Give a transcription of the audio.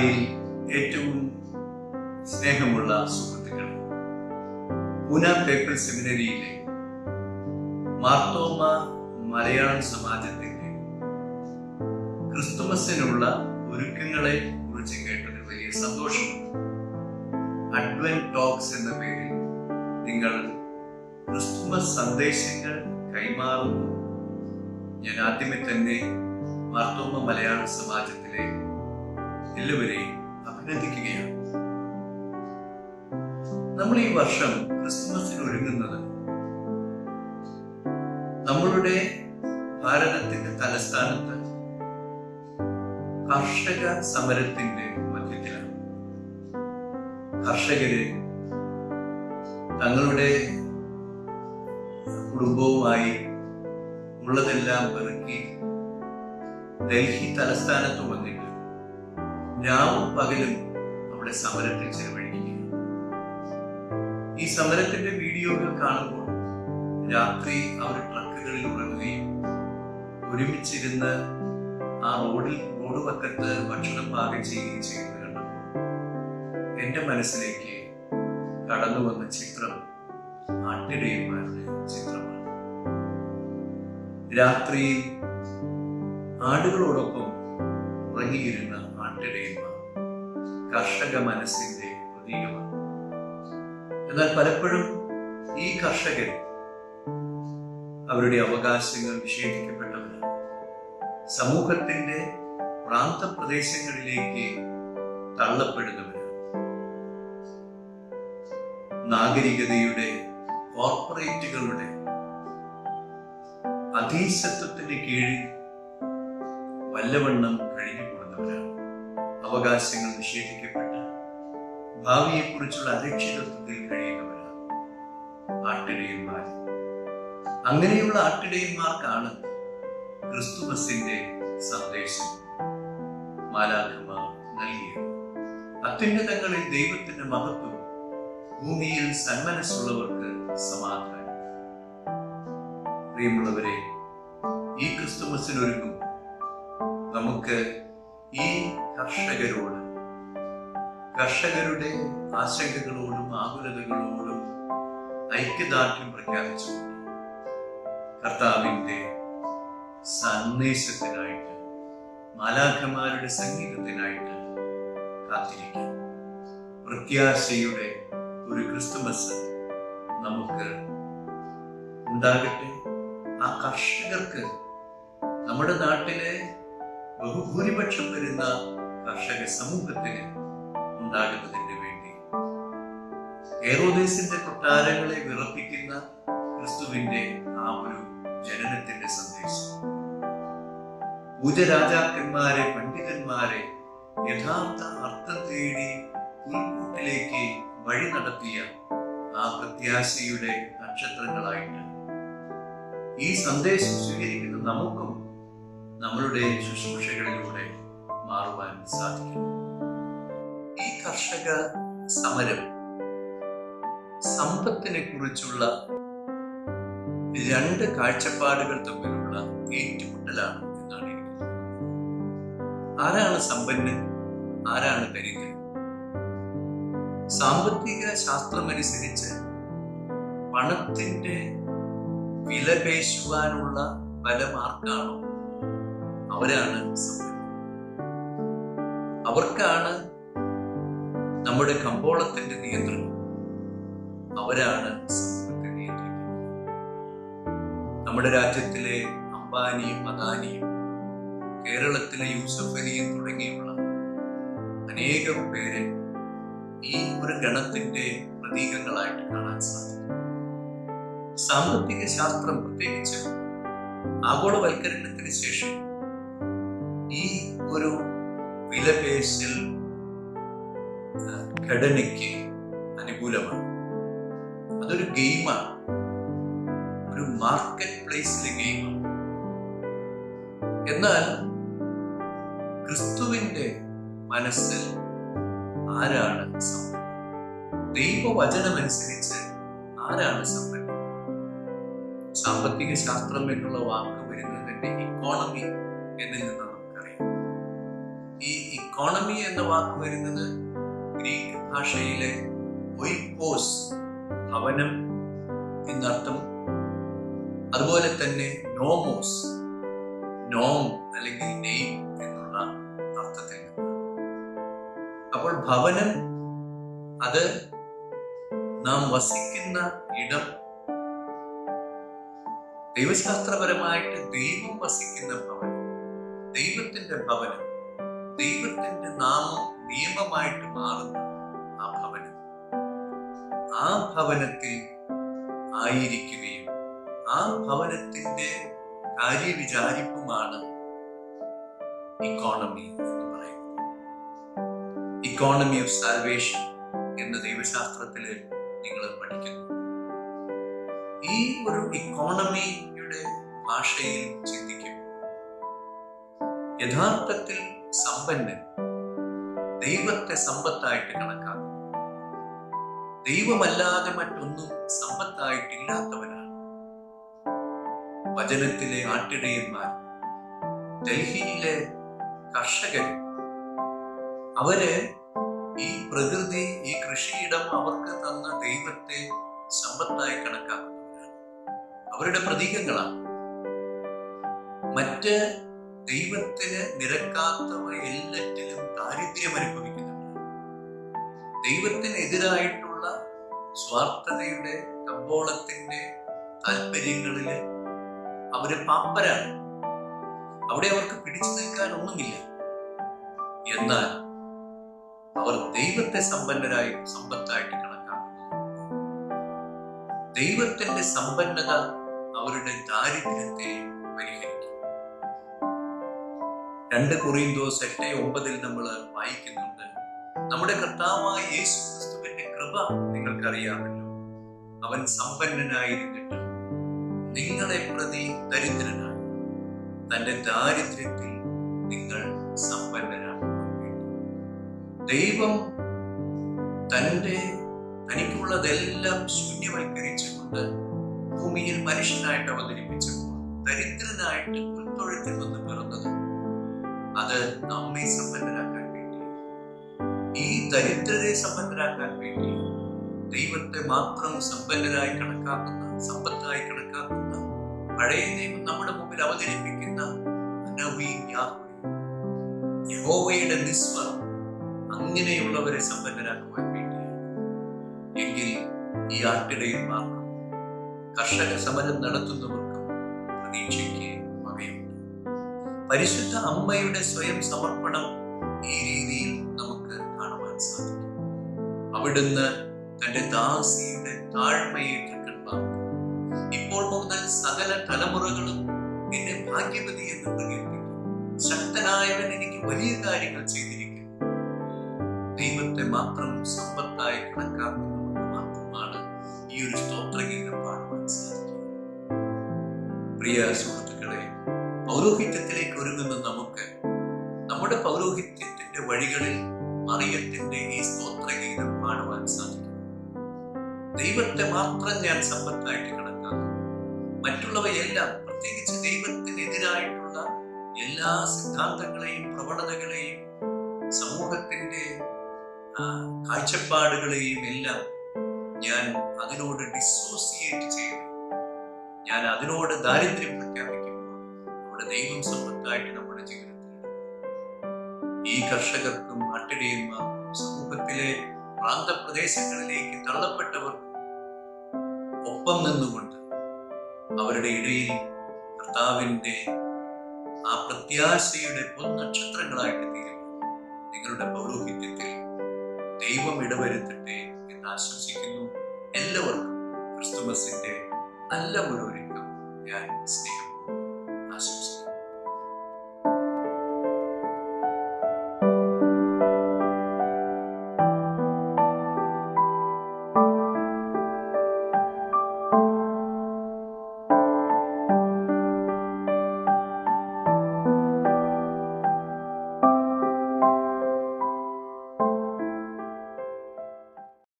മിശിഹായിൽ ഏറ്റവും സ്നേഹമുള്ള സുഹൃത്തുക്കൾ പൂന പേപ്പിൾ സെമിനറിയിലെ മാർത്തോമ മലയാളം സമാജത്തിന്റെ ക്രിസ്തുമസിനുള്ള ഒരുക്കങ്ങളെ കുറിച്ച് കേട്ടതിൽ വലിയ സന്തോഷമുണ്ട് അഡ്വൻ ടോക്സ് എന്ന പേരിൽ നിങ്ങൾ ക്രിസ്തുമസ് സന്ദേശങ്ങൾ കൈമാറുന്നു ഞാൻ ആദ്യമേ തന്നെ മാർത്തോമ മലയാള സമാജത്തിലെ എല്ലാവരെയും അഭിനന്ദിക്കുകയാണ് നമ്മൾ ഈ വർഷം ക്രിസ്തുമസിന് ഒരുങ്ങുന്നത് നമ്മളുടെ ഭാരതത്തിന്റെ തലസ്ഥാനത്ത് കർഷക സമരത്തിന്റെ മധ്യത്തിലാണ് കർഷകര് തങ്ങളുടെ കുടുംബവുമായി ഉള്ളതെല്ലാം പെറുക്കി ഡൽഹി തലസ്ഥാനത്ത് വന്നിട്ട് രാവും പകലും അവിടെ സമരത്തിൽ ചെലവഴിക്കുകയാണ് ഈ സമരത്തിന്റെ വീഡിയോകൾ കാണുമ്പോൾ രാത്രി അവർ ട്രക്കുകളിൽ ഉറങ്ങുകയും ഒരുമിച്ചിരുന്ന് ആ റോഡിൽ റോഡ് പക്കത്ത് ഭക്ഷണം പാകം ചെയ്യുകയും ചെയ്യുന്നത് കണ്ടപ്പോൾ എന്റെ മനസ്സിലേക്ക് കടന്നു വന്ന ചിത്രം ആട്ടിടയന്മാരുടെ ചിത്രമാണ് രാത്രിയിൽ ആടുകളോടൊപ്പം ഉറങ്ങിയിരുന്ന ആട്ടിടയന്മാർ കർഷക മനസ്സിന്റെ പ്രതീകമാണ് എന്നാൽ പലപ്പോഴും ഈ കർഷകർ അവരുടെ അവകാശങ്ങൾ നിഷേധിക്കപ്പെട്ടവരാണ് സമൂഹത്തിന്റെ പ്രാന്തപ്രദേശങ്ങളിലേക്ക് തള്ളപ്പെടുന്നവരാണ് നാഗരികതയുടെ കോർപ്പറേറ്റുകളുടെ അധീശത്വത്തിന് കീഴിൽ വല്ലവണ്ണം കഴിഞ്ഞുകൂടുന്നവരാണ് അവകാശങ്ങൾ നിഷേധിക്കപ്പെട്ട് ഭാവിയെക്കുറിച്ചുള്ള അരക്ഷിതത്വത്തിൽ കഴിയുന്നവരാണ് ആട്ടിടയന്മാർ അങ്ങനെയുള്ള ആട്ടിടയന്മാർക്കാണ് ക്രിസ്തുമസിന്റെ സന്ദേശം മാലാഖമാർ നൽകിയത് അത്യുന്നതങ്ങളിൽ ദൈവത്തിന്റെ മഹത്വം ഭൂമിയിൽ സന്മനസ്സുള്ളവർക്ക് സമാധാനം പ്രിയമുള്ളവരെ ഈ ക്രിസ്തുമസിനൊരുങ്ങും നമുക്ക് ഈ കർഷകരോട് കർഷകരുടെ ആശങ്കകളോടും ആകുലതകളോടും ഐക്യദാർഢ്യം പ്രഖ്യാപിച്ചുകൊണ്ട് കർത്താവിന്റെ സന്ദേശത്തിനായിട്ട് മാലാഖമാരുടെ സംഗീതത്തിനായിട്ട് കാത്തിരിക്കാം പ്രത്യാശയുടെ ഒരു ക്രിസ്തുമസ് നമുക്ക് ഉണ്ടാകട്ടെ ആ കർഷകർക്ക് നമ്മുടെ നാട്ടിലെ ബഹുഭൂരിപക്ഷം വരുന്ന കർഷക സമൂഹത്തിന് ഉണ്ടാകുന്നതിന് വേണ്ടി ഏറോദേശിന്റെ കൊട്ടാരങ്ങളെ വിറപ്പിക്കുന്ന ക്രിസ്തുവിന്റെ ആ ഒരു ജനനത്തിന്റെ സന്ദേശം പൂജരാജാക്കന്മാരെ പണ്ഡിതന്മാരെ യഥാർത്ഥ അർത്ഥം തേടി പുൽക്കൂട്ടിലേക്ക് വഴി നടത്തിയ ആ പ്രത്യാശയുടെ നക്ഷത്രങ്ങളായിട്ട് ഈ സന്ദേശം സ്വീകരിക്കുന്ന നമുക്കും നമ്മളുടെ ശുശ്രൂഷകളിലൂടെ മാറുവാൻ സാധിക്കും ഈ കർഷക സമരം സമ്പത്തിനെ കുറിച്ചുള്ള രണ്ട് കാഴ്ചപ്പാടുകൾ തമ്മിലുള്ള ഏറ്റുമുട്ടലാണ് എന്നാണ് എനിക്ക് തോന്നുന്നത് ആരാണ് സമ്പന്നൻ ആരാണ് ദരിദ്രൻ സാമ്പത്തിക ശാസ്ത്രമനുസരിച്ച് പണത്തിന്റെ വില പേശുവാനുള്ള ബലമാർക്കാണോ അവരാണ് സമ്പന്നർ അവർക്കാണ് നമ്മുടെ കമ്പോളത്തിന്റെ നിയന്ത്രണം അവരാണ് സമൂഹത്തെ നിയന്ത്രിക്കുന്നത് നമ്മുടെ രാജ്യത്തിലെ അംബാനിയും അദാനിയും കേരളത്തിലെ യൂസഫ് അലിയും തുടങ്ങിയുള്ള അനേകം പേരെ ഈ ഒരു ഗണത്തിന്റെ പ്രതീകങ്ങളായിട്ട് കാണാൻ സാധിക്കും സാമ്പത്തിക ശാസ്ത്രം പ്രത്യേകിച്ച് ആഗോളവൽക്കരണത്തിന് ശേഷം ഈ ഒരു വിലപേശൽ ഘടനയ്ക്ക് അനുകൂലമാണ് അതൊരു ഗെയിമാണ് ഒരു മാർക്കറ്റ് പ്ലേസിലെ ഗെയിമാണ് എന്നാൽ ക്രിസ്തുവിന്റെ മനസ്സിൽ ആരാണ് സമ്പന്നൻ ദൈവവചനമനുസരിച്ച് ആരാണ് സമ്പന്നൻ സാമ്പത്തിക ശാസ്ത്രം എന്നുള്ള വാക്ക് വരുന്നതിന്റെ ഇക്കോണമി എന്നിൽ നിന്ന് നമുക്കറിയാം ഈ ഇക്കോണമി എന്ന വാക്ക് വരുന്നത് ഗ്രീക്ക് ഭാഷയിലെ ഒയ്പോസ് ഭവനം എന്നർത്ഥം അതുപോലെ തന്നെ നോമോസ് നോം അല്ലെങ്കിൽ നെയ്ം എന്നുള്ള അർത്ഥത്തിൽ നിന്ന് അപ്പോൾ ഭവനം അത് നാം വസിക്കുന്ന ഇടം ദൈവശാസ്ത്രപരമായിട്ട് ദൈവം വസിക്കുന്ന ഭവനം ദൈവത്തിന്റെ ഭവനം ദൈവത്തിന്റെ നാമം നിയമമായിട്ട് മാറുന്ന ആ ഭവനം ആ ഭവനത്തിൽ ആയിരിക്കുകയും ആ ഭവനത്തിന്റെ കാര്യവിചാരിപ്പുമാണ് ഇക്കോണമി എന്ന് പറയുന്നത് ഇക്കോണമി ഓഫ് സാൽവേഷൻ എന്ന ദൈവശാസ്ത്രത്തില് നിങ്ങൾ പഠിക്കുന്നു ഈ ഒരു ഇക്കോണമിയുടെ ഭാഷയിൽ ചിന്തിക്കും യഥാർത്ഥത്തിൽ സമ്പന്നൻ ദൈവത്തെ സമ്പത്തായിട്ട് കണക്കാക്കുന്നു ദൈവമല്ലാതെ മറ്റൊന്നും സമ്പത്തായിട്ടില്ലാത്തവനാണ് വചനത്തിലെ ആട്ടിടയന്മാർ ഡൽഹിയിലെ കർഷകർ അവര് ഈ പ്രകൃതി ഈ കൃഷിയിടം അവർക്ക് തന്ന ദൈവത്തെ സമ്പത്തായി കണക്കാക്കുന്നവരാണ് അവരുടെ പ്രതീകങ്ങളാണ് മറ്റ് ദൈവത്തിന് നിരക്കാത്തവ എല്ലാറ്റിലും ദാരിദ്ര്യം അനുഭവിക്കുന്നുണ്ട് ദൈവത്തിനെതിരായിട്ടുള്ള സ്വാർത്ഥതയുടെ കമ്പോളത്തിന്റെ താല്പര്യങ്ങളില് അവര് പാപ്പരാണ് അവിടെ അവർക്ക് പിടിച്ചു നിൽക്കാൻ ഒന്നുമില്ല എന്നാൽ അവർ ദൈവത്തെ സമ്പന്നരായി സമ്പത്തായിട്ട് കണക്കാക്കുന്നു ദൈവത്തിന്റെ സമ്പന്നത അവരുടെ ദാരിദ്ര്യത്തെ പരിഹരിക്കും രണ്ട് കൊറിയന്തോസ് എട്ട് ഒമ്പതിൽ നമ്മൾ വായിക്കുന്നുണ്ട് നമ്മുടെ കർത്താവായ യേശു ക്രിസ്തുവിന്റെ കൃപ നിങ്ങൾക്കറിയാമല്ലോ അവൻ സമ്പന്നനായിരുന്നിട്ട് നിങ്ങളെ പ്രതി ദരിദ്രനായി തന്റെ ദാരിദ്ര്യത്തിൽ നിങ്ങൾ സമ്പന്നരാണ് ദൈവം തന്റെ തനിക്കുള്ളതെല്ലാം ശൂന്യവൽക്കരിച്ചുകൊണ്ട് ഭൂമിയിൽ മനുഷ്യനായിട്ട് അവതരിപ്പിച്ചപ്പോൾ ദരിദ്രനായിട്ട് പുൽത്തൊഴുത്തിൽ നിന്ന് പിറന്നത് അത് നമ്മെ സമ്പന്നരാക്കാൻ വേണ്ടി ഈ ദരിദ്രരെ സമ്പന്നരാക്കാൻ വേണ്ടി ദൈവത്തെ മാത്രം സമ്പന്നരായി കണക്കാക്കുന്ന സമ്പത്തായി കണക്കാക്കുന്ന പഴയ നിയമം നമ്മുടെ മുമ്പിൽ അവതരിപ്പിക്കുന്ന നവീൻ യാഹ്വേ യഹോവയുടെ നിസ്വ അങ്ങനെയുള്ളവരെ സമ്പന്നരാക്കുവാൻ വേണ്ടിയാണ് എങ്കിൽ ഈ ആട്ടിടയന്മാർക്കും കർഷക സമരം നടത്തുന്നവർക്കും പ്രതീക്ഷയ്ക്ക് വകയുണ്ട് പരിശുദ്ധ അമ്മയുടെ സ്വയം സമർപ്പണം ഈ രീതിയിൽ നമുക്ക് കാണുവാൻ സാധിക്കും അവിടുന്ന് തന്റെ ദാസിയുടെ താഴ്മയെ കണ്ടെത്താം ഇപ്പോൾ മുതൽ സകല തലമുറകളും എന്നെ ഭാഗ്യവതി എന്ന് പ്രകീർത്തിക്കും ശക്തനായവൻ എനിക്ക് വലിയ കാര്യങ്ങൾ ചെയ്തിരിക്കുന്നു ദൈവത്തെ മാത്രം സമ്പത്തായി കണക്കാക്കുന്നവർക്ക് മാത്രമാണ് ഈ ഒരു സ്തോത്രഗീതം പാടുവാൻ സാധിക്കുക പ്രിയ സുഹൃത്തുക്കളെ പൗരോഹിത്യത്തിലേക്ക് ഒരുങ്ങുന്ന നമുക്ക് നമ്മുടെ പൗരോഹിത്യത്തിന്റെ വഴികളിൽ മറിയത്തിന്റെ ഈ സ്തോത്രഗീതം പാടുവാൻ സാധിക്കും ദൈവത്തെ മാത്രം ഞാൻ സമ്പത്തായിട്ട് കണക്കാക്കും മറ്റുള്ളവയെല്ലാം പ്രത്യേകിച്ച് ദൈവത്തിനെതിരായിട്ടുള്ള എല്ലാ സിദ്ധാന്തങ്ങളെയും പ്രവണതകളെയും സമൂഹത്തിന്റെ ആ, കാഴ്ചപ്പാടുകളെയും എല്ലാം ഞാൻ അതിനോട് ഡിസോസിയേറ്റ് ചെയ്ത് ഞാൻ അതിനോട് ദാരിദ്ര്യം പ്രഖ്യാപിക്കുമ്പോൾ നമ്മുടെ ദൈവം സമ്പത്തായിട്ട് നമ്മുടെ ജീവിതത്തിൽ ഈ കർഷകർക്കും നാട്ടിടയന്മാർക്കും സമൂഹത്തിലെ പ്രാന്തപ്രദേശങ്ങളിലേക്ക് തള്ളപ്പെട്ടവർക്കും ഒപ്പം നിന്നുകൊണ്ട് അവരുടെ ഇടയിൽ കർത്താവിന്റെ ആ പ്രത്യാശയുടെ പൊന്നക്ഷത്രങ്ങളായിട്ട് തീരുക നിങ്ങളുടെ പൗരോഹിത്യത്തിൽ ദൈവം ഇടവരുത്തട്ടെ എന്ന് ആശംസിക്കുന്നു എല്ലാവർക്കും ക്രിസ്തുമസിന്റെ നല്ല ഒരു ഒരുക്കം ഞാൻ സ്നേഹം